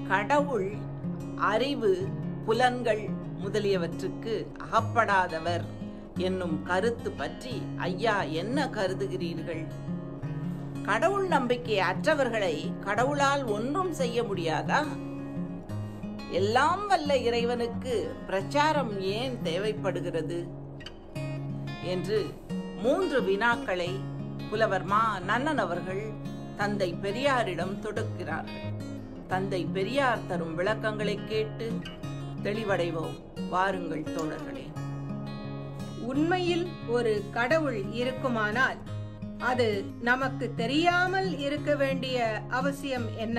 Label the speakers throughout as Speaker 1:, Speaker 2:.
Speaker 1: கடவுள் அறிவு புலன்கள் முதலியவற்றுக்கு அகப்படாதவர் என்னும் கருத்து பற்றி ஐயா என்ன கருதுகிறீர்கள் கடவுள் நம்பிக்கை அற்றவர்களை கடவுளால் ஒன்றும் செய்ய முடியாதா எல்லாம் வல்ல இறைவனுக்கு பிரச்சாரம் ஏன் தேவைப்படுகிறது என்று மூன்று வினாக்களை புலவர் மா நன்னன் அவர்கள் தந்தை பெரியாரிடம் தொடுக்கிறார்கள் தந்தை பெரியார் தரும் விளக்கங்களை கேட்டு தெளிவடைவோம் வாருங்கள் தோழர்களே
Speaker 2: உண்மையில் ஒரு கடவுள் இருக்குமானால் அது நமக்கு தெரியாமல் இருக்க வேண்டிய அவசியம் என்ன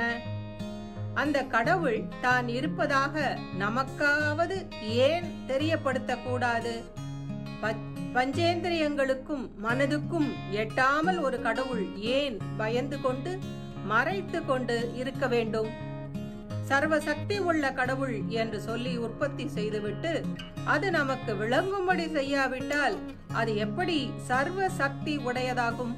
Speaker 2: அந்த கடவுள் தான் இருப்பதாக நமக்காவது ஏன் தெரியப்படுத்தக்கூடாது ப- பஞ்சேந்திரியங்களுக்கும் மனதுக்கும் எட்டாமல் ஒரு கடவுள் ஏன் பயந்து கொண்டு மறைத்து கொண்டு இருக்க வேண்டும் சர்வசக்தி உள்ள கடவுள் என்று சொல்லி உற்பத்தி செய்துவிட்டு அது நமக்கு விளங்கும்படி செய்யாவிட்டால் அது எப்படி சர்வ சக்தி உடையதாகும்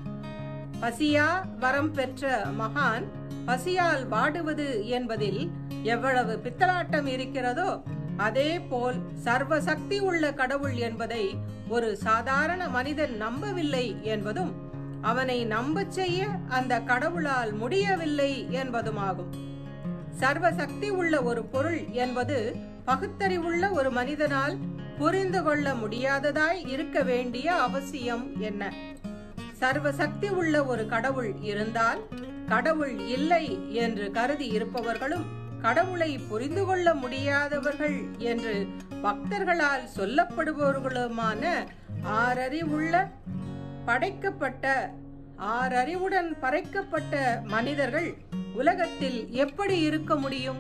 Speaker 2: பசியா வரம் பெற்ற மகான் பசியால் வாடுவது என்பதில் எவ்வளவு பித்தலாட்டம் இருக்கிறதோ அதே போல் சர்வ சக்தி உள்ள கடவுள் என்பதை ஒரு சாதாரண மனிதன் நம்பவில்லை என்பதும் அவனை நம்பச் செய்ய அந்த கடவுளால் முடியவில்லை என்பதுமாகும் சர்வ சக்தி உள்ள ஒரு பொருள் என்பது பகுத்தறிவுள்ள ஒரு மனிதனால் புரிந்து கொள்ள முடியாததாய் இருக்க வேண்டிய அவசியம் என்ன சர்வ சக்தி உள்ள ஒரு கடவுள் இருந்தால் கடவுள் இல்லை என்று கருதி இருப்பவர்களும் கடவுளை புரிந்து கொள்ள முடியாதவர்கள் என்று பக்தர்களால் சொல்லப்படுபவர்களுமான ஆறறிவுள்ள படைக்கப்பட்ட ஆறறிவுடன் படைக்கப்பட்ட மனிதர்கள் உலகத்தில் எப்படி இருக்க முடியும்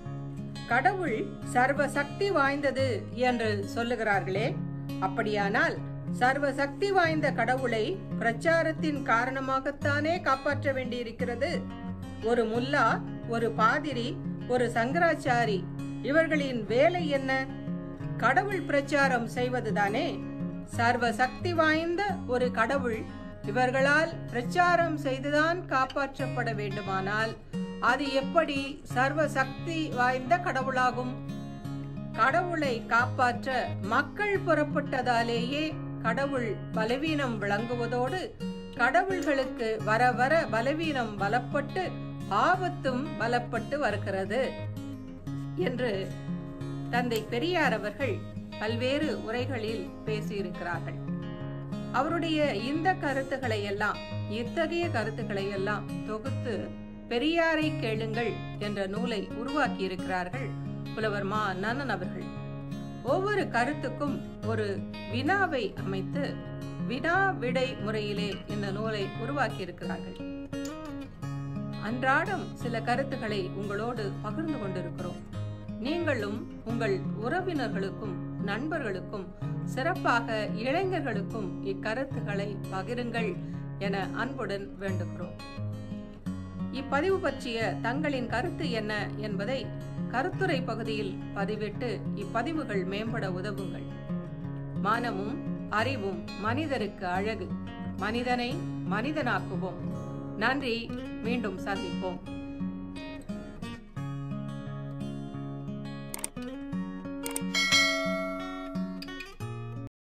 Speaker 2: கடவுள் சர்வ சக்தி வாய்ந்தது என்று சொல்லுகிறார்களே அப்படியானால் சர்வ சக்தி வாய்ந்த கடவுளை பிரச்சாரத்தின் காரணமாகத்தானே காப்பாற்ற வேண்டியிருக்கிறது ஒரு முல்லா ஒரு பாதிரி ஒரு சங்கராச்சாரி இவர்களின் வேலை என்ன கடவுள் பிரச்சாரம் செய்வதுதானே சர்வ சக்தி வாய்ந்த ஒரு கடவுள் இவர்களால் பிரச்சாரம் செய்துதான் காப்பாற்றப்பட வேண்டுமானால் அது எப்படி சர்வ சக்தி வாய்ந்த கடவுளாகும் கடவுளை காப்பாற்ற மக்கள் புறப்பட்டதாலேயே கடவுள் பலவீனம் விளங்குவதோடு கடவுள்களுக்கு வர வர பலவீனம் பலப்பட்டு ஆபத்தும் பலப்பட்டு வருகிறது என்று தந்தை பெரியார் அவர்கள் பல்வேறு உரைகளில் பேசியிருக்கிறார்கள் அவருடைய இந்த கருத்துக்களை எல்லாம் இத்தகைய கருத்துக்களை எல்லாம் தொகுத்து பெரியாரை கேளுங்கள் என்ற நூலை உருவாக்கி இருக்கிறார்கள் புலவர் மா நன்னன் அவர்கள் ஒவ்வொரு கருத்துக்கும் ஒரு வினாவை அமைத்து வினா விடை முறையிலே இந்த நூலை உருவாக்கி இருக்கிறார்கள் அன்றாடம் சில கருத்துக்களை உங்களோடு பகிர்ந்து கொண்டிருக்கிறோம் நீங்களும் உங்கள் உறவினர்களுக்கும் நண்பர்களுக்கும் சிறப்பாக இளைஞர்களுக்கும் இக்கருத்துக்களை பகிருங்கள் என அன்புடன் வேண்டுகிறோம் இப்பதிவு பற்றிய தங்களின் கருத்து என்ன என்பதை கருத்துரை பகுதியில் பதிவிட்டு இப்பதிவுகள் மேம்பட உதவுங்கள் மானமும் அறிவும் மனிதருக்கு அழகு மனிதனை மனிதனாக்குவோம் நன்றி மீண்டும் சந்திப்போம்